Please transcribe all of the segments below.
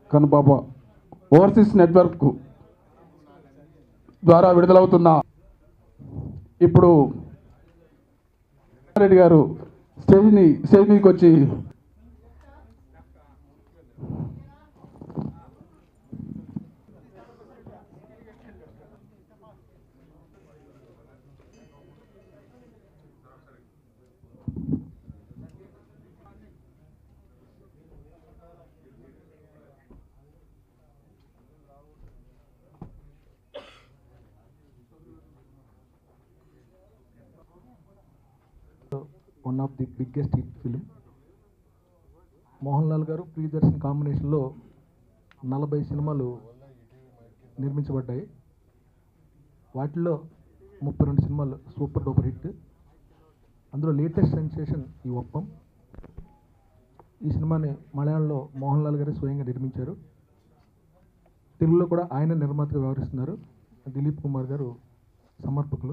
కనుపాప overseas network ద్వారా విడుదలవుతున్న ఇప్పుడు రెడ్డి గారు స్టేజ్ని స్టేజ్ మీదకి వచ్చి one of the biggest hit film Mohan Lal garu Priyadarshan కాంబినేషన్లో నలభై సినిమాలు నిర్మించబడ్డాయి వాటిలో ముప్పై రెండు సినిమాలు సూపర్ డూపర్ హిట్ అందులో లేటెస్ట్ సెన్సేషన్ ఈ ఒప్పం ఈ సినిమాని మలయాళంలో మోహన్ లాల్ గారు స్వయంగా నిర్మించారు తెలుగులో కూడా ఆయన నిర్మాతగా వ్యవహరిస్తున్నారు దిలీప్ కుమార్ గారు సమర్పకులు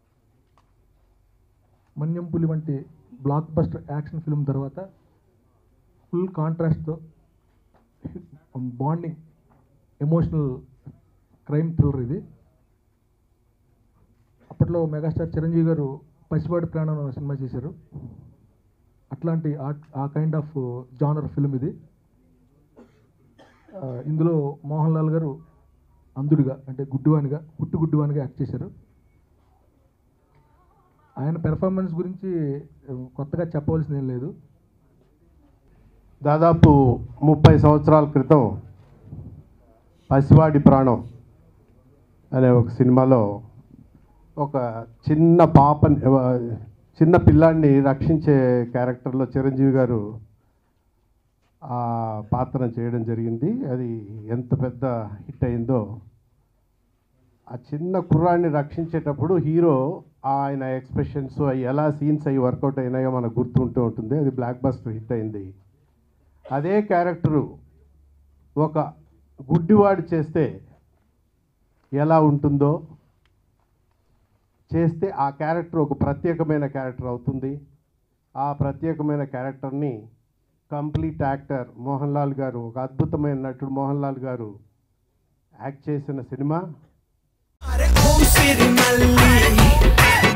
మన్యం పులి వంటి బ్లాక్ బస్టర్ యాక్షన్ ఫిల్మ్ తర్వాత ఫుల్ కాంట్రాస్ట్తో బాండింగ్ ఎమోషనల్ క్రైమ్ థ్రిల్లర్ ఇది అప్పట్లో మెగాస్టార్ చిరంజీవి గారు పసివాడి ప్రాణం అనే సినిమా చేశారు అట్లాంటి ఆ- ఆ కైండ్ ఆఫ్ జానర్ ఫిల్మ్ ఇది ఆ, ఇందులో మోహన్ లాల్ గారు అంధుడిగా అంటే గుడ్డివానిగా పుట్టు గుడ్డివానిగా యాక్ట్ చేశారు ఆయన పెర్ఫార్మెన్స్ గురించి ఆ, కొత్తగా చెప్పవలసింది ఏం లేదు దాదాపు ముప్పై సంవత్సరాల క్రితం పసివాడి ప్రాణం అనే ఒక సినిమాలో ఒక చిన్న పాప చిన్న పిల్లాడిని రక్షించే క్యారెక్టర్లో చిరంజీవి గారు ఆ పాత్రను చేయడం జరిగింది అది ఎంత పెద్ద హిట్ అయిందో ఆ చిన్న కుర్రాడిని రక్షించేటప్పుడు హీరో ఆయన ఎక్స్ప్రెషన్స్ అవి ఎలా సీన్స్ అవి వర్కౌట్ అయినాయో మనకు గుర్తుంటూ ఉంటుంది అది బ్లాక్ బస్టర్ హిట్ అయింది అదే క్యారెక్టరు ఒక గుడ్డివాడు చేస్తే ఎలా ఉంటుందో చేస్తే ఆ క్యారెక్టర్ ఒక ప్రత్యేకమైన క్యారెక్టర్ అవుతుంది ఆ ప్రత్యేకమైన క్యారెక్టర్ని కంప్లీట్ యాక్టర్ మోహన్ లాల్ గారు ఒక అద్భుతమైన నటుడు మోహన్ లాల్ గారు యాక్ట్ చేసిన సినిమా అరే ఓ సిరిమల్లి